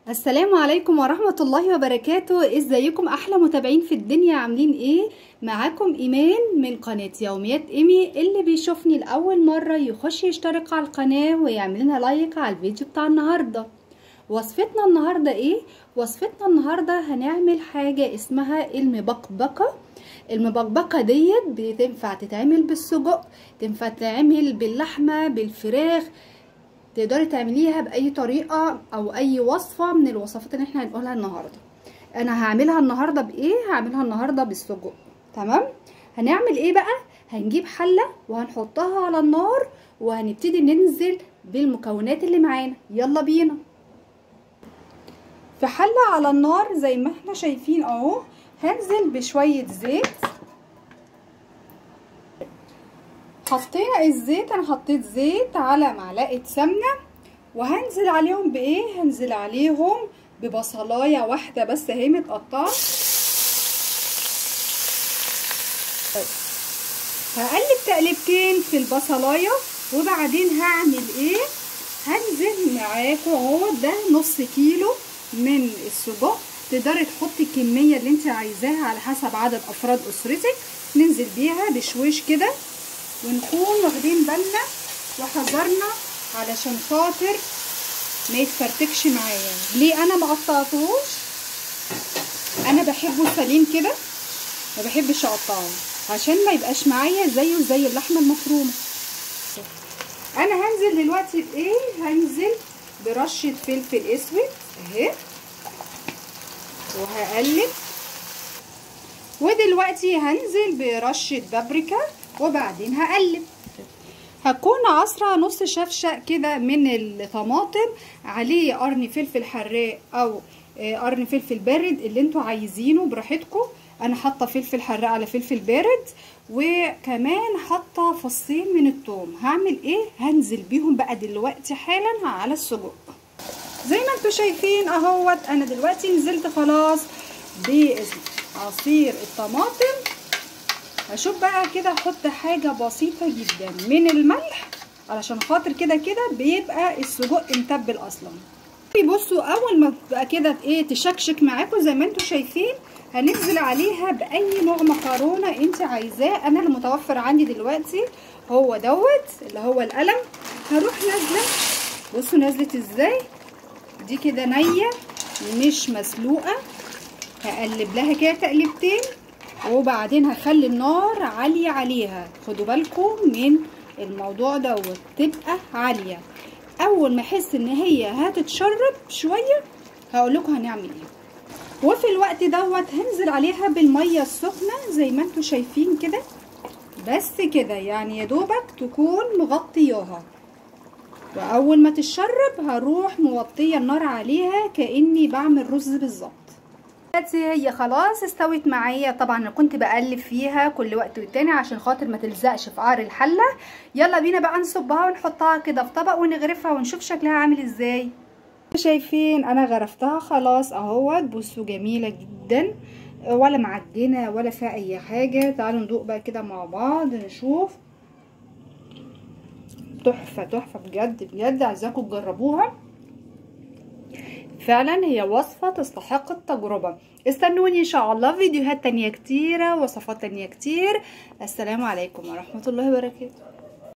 السلام عليكم ورحمة الله وبركاته ازيكم احلى متابعين في الدنيا عاملين ايه معاكم ايمان من قناة يوميات ايمي اللي بيشوفني لاول مرة يخش يشترك على القناة ويعمل لنا لايك على الفيديو بتاع النهاردة وصفتنا النهاردة ايه وصفتنا النهاردة هنعمل حاجة اسمها المبقبقة المبقبقة ديت بتنفع تتعمل بالسجق تنفع تتعمل باللحمة بالفراخ تقدري تعمليها باي طريقه او اي وصفه من الوصفات اللي احنا هنقولها النهارده انا هعملها النهارده بايه هعملها النهارده بالسجق تمام هنعمل ايه بقى هنجيب حله وهنحطها على النار وهنبتدي ننزل بالمكونات اللي معانا يلا بينا في حله على النار زي ما احنا شايفين اهو هنزل بشويه زيت حطينا الزيت انا حطيت زيت على معلقه سمنه وهنزل عليهم بايه هنزل عليهم ببصلايه واحده بس اهي متقطعه هقلب تقلبتين في البصلايه وبعدين هعمل ايه هنزل معاكم اهو ده نص كيلو من السجق تقدري تحطي الكميه اللي انت عايزاها على حسب عدد افراد اسرتك ننزل بيها بشويش كده ونكون واخدين بالنا وحذرنا علشان خاطر ما يتفرتكش معايا ليه انا ما قطعتهوش انا بحبه سليم كده ما بحبش اقطعه عشان ما يبقاش معايا زيه زي اللحمه المفرومه انا هنزل دلوقتي بايه هنزل برشه فلفل اسود اهي وهقلب ودلوقتي هنزل برشه بابريكا وبعدين هقلب هكون عصرة نص شفشق كده من الطماطم عليه قرن فلفل حراق او قرن فلفل بارد اللي انتوا عايزينه براحتكم انا حاطه فلفل حراق على فلفل بارد وكمان حاطه فصين من الثوم هعمل ايه هنزل بيهم بقى دلوقتي حالا على السجق زي ما انتوا شايفين اهوت انا دلوقتي نزلت خلاص بعصير الطماطم هشوف بقى كده احط حاجة بسيطة جدا من الملح علشان خاطر كده كده بيبقى السجق متبل اصلا بصوا اول ما تبقى كده ايه تشكشك معاكم زي ما انتم شايفين هننزل عليها باي نوع مكرونه انت عايزاه انا المتوفر عندي دلوقتي هو دوت اللي هو القلم هروح نازله بصوا نزلت ازاي دي كده نيه مش مسلوقه هقلب لها كده تقلبتين وبعدين هخلي النار عالية عليها خدوا بالكم من الموضوع دوت تبقى عالية اول ما احس ان هي هتتشرب شوية هقول لكم هنعمل ايه وفي الوقت دوت هنزل عليها بالمية السخنة زي ما انتوا شايفين كده بس كده يعني يا دوبك تكون مغطياها واول ما تتشرب هروح موطية النار عليها كاني بعمل رز بالظبط دلوقتي هي خلاص استوت معايا طبعا انا كنت بقلب فيها كل وقت والتاني عشان خاطر ما تلزقش في قعر الحله يلا بينا بقى نصبها ونحطها كده في طبق ونغرفها ونشوف شكلها عامل ازاي شايفين انا غرفتها خلاص اهوت بصوا جميله جدا ولا معجنه ولا فيها اي حاجه تعالوا ندوق بقى كده مع بعض نشوف تحفه تحفه بجد بجد عايزاكم تجربوها فعلا هي وصفة تستحق التجربة استنوني ان شاء الله فيديوهات تانية كتيرة وصفات تانية كتير السلام عليكم ورحمة الله وبركاته